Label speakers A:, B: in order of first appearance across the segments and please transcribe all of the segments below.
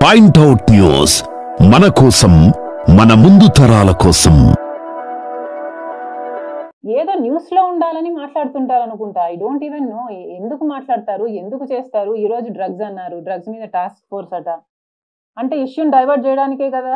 A: Point out news మన కోసం మన ముందు తరాల కోసం
B: ఏదో న్యూస్ లో ఉండాలని మాట్లాడుతుంటారు అనుకుంటా ఐ డోంట్ ఈవెన్ నో ఎందుకు మాట్లాడతారు ఎందుకు చేస్తారు ఈ రోజు డ్రగ్స్ అన్నారు డ్రగ్స్ మీద టాస్క్ ఫోర్స్ అట అంటే ఇష్యూని డైవర్ట్ చేయడానికే కదా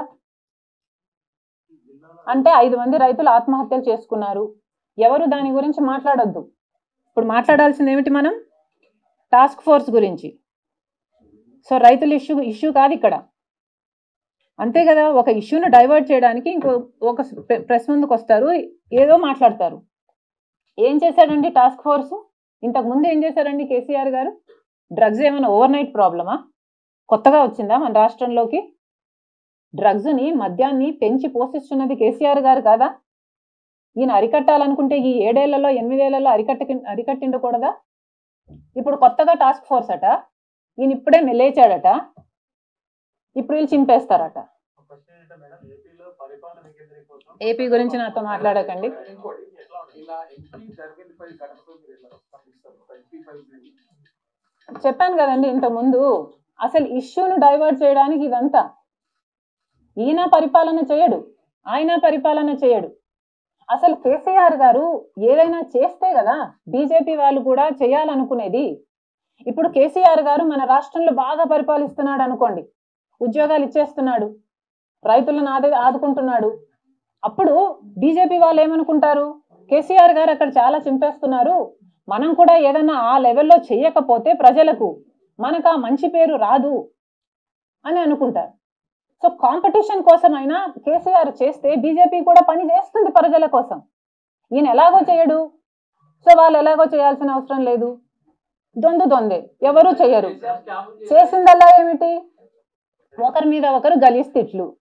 B: అంటే ఐదు మంది రైతులు ఆత్మహత్యలు చేసుకున్నారు ఎవరు దాని గురించి మాట్లాడొద్దు ఇప్పుడు మాట్లాడాల్సింది ఏమిటి మనం టాస్క్ ఫోర్స్ గురించి సో రైతుల ఇష్యూ ఇష్యూ కాదు ఇక్కడ అంతే కదా ఒక ఇష్యూను డైవర్ట్ చేయడానికి ఇంకో ఒక ప్రె- ప్రెస్ ముందుకు వస్తారు ఏదో మాట్లాడతారు ఏం చేశాడండి టాస్క్ ఫోర్స్ ఇంతకు ముందు ఏం చేశారండి కేసీఆర్ గారు డ్రగ్స్ ఏమైనా ఓవర్ నైట్ ప్రాబ్లమా కొత్తగా వచ్చిందా మన రాష్ట్రంలోకి డ్రగ్స్ని మద్యాన్ని పెంచి పోషిస్తున్నది కేసీఆర్ గారు కాదా ఈయన అరికట్టాలనుకుంటే ఈ ఏడేళ్లలో ఎనిమిదేళ్లలో అరికట్ట అరికట్టిండకూడదా ఇప్పుడు కొత్తగా టాస్క్ ఫోర్స్ అట ఈయన ఇప్పుడే లేచాడట ఇప్పుడు వీళ్ళు చింపేస్తారట
C: క్వశ్చన్ ఏంటంటే మేడం ఏపీలో పరిపాలన వికేంద్రీకరణ కోసం
B: ఏపీ గురించి నాతో మాట్లాడకండి
C: ఇంకోటి ఎట్లా ఉంటుంది? ఇలా ఎంపీ జరిగిన పై ఘటనతో మీరు ఎలా స్పందిస్తారు ఒక ఎంపీ పై
B: చెప్పాను కదండి ఇంతకుముందు అసలు ఇష్యూను డైవర్ట్ చేయడానికి ఇదంతా ఈయన పరిపాలన చేయడు ఆయన పరిపాలన చేయడు అసలు కేసీఆర్ గారు ఏదైనా చేస్తే కదా బీజేపీ వాళ్ళు కూడా చేయాలనుకునేది ఇప్పుడు కేసీఆర్ గారు మన రాష్ట్రంలో బాగా పరిపాలిస్తున్నాడు అనుకోండి ఉద్యోగాలు ఇచ్చేస్తున్నాడు రైతులను ఆద ఆదుకుంటున్నాడు అప్పుడు బీజేపీ వాళ్ళు ఏమనుకుంటారు కేసీఆర్ గారు అక్కడ చాలా చింపేస్తున్నారు మనం కూడా ఏదైనా ఆ లెవెల్లో చెయ్యకపోతే ప్రజలకు మనకు ఆ మంచి పేరు రాదు అని అనుకుంటారు సో కాంపిటీషన్ కోసమైనా కేసీఆర్ చేస్తే బీజేపీ కూడా పని చేస్తుంది ప్రజల కోసం ఈయన ఎలాగో చేయడు సో వాళ్ళు ఎలాగో చేయాల్సిన అవసరం లేదు దొందు దొందే ఎవరు చేయరు చేసిందల్లా ఏమిటి ఒకరి మీద ఒకరు గలీస్ తిట్లు